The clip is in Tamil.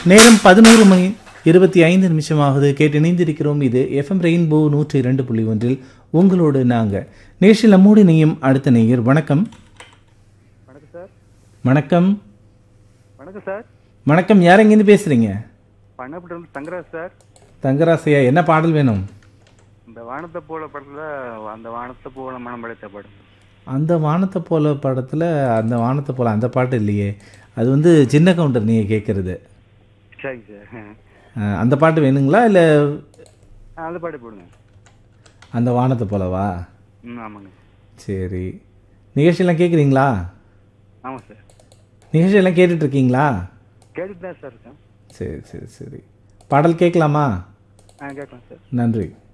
நேரம் பதினோரு மணி இருபத்தி ஐந்து நிமிஷமாகுது கேட்டு இணைந்திருக்கிறோம் இது எஃப்எம் ரெயின்போ நூற்றி இரண்டு புள்ளி ஒன்றில் உங்களோடு நாங்கள் நேஷில் நம்மோடு நீயும் அடுத்த நேயர் வணக்கம் வணக்கம் சார் வணக்கம் வணக்கம் சார் வணக்கம் யார் எங்கேருந்து பேசுகிறீங்க பண்ணப்பட்டு தங்கராஜ் சார் தங்கராசையா என்ன பாடல் வேணும் இந்த வானத்தை போல படத்துல அந்த வானத்தை போல மனம் படைத்த படம் அந்த வானத்தை போல படத்தில் அந்த வானத்தை போல அந்த பாட்டு இல்லையே அது வந்து சின்ன கவுண்டர் நீங்கள் கேட்குறது சரிங்க சார் அந்த பாட்டு வேணுங்களா இல்லை ஆ, அந்த பாட்டு போடுங்க அந்த வானத்தை போலவா ம் ஆமாங்க சரி நிகழ்ச்சியெல்லாம் கேட்குறீங்களா ஆமாம் சார் நிகழ்ச்சியெல்லாம் கேட்டுட்டு இருக்கீங்களா கேட்டுட்டு தான் சார் இருக்கேன் சரி சரி சரி பாடல் கேட்கலாமா ஆ கேட்கலாம் சார் நன்றி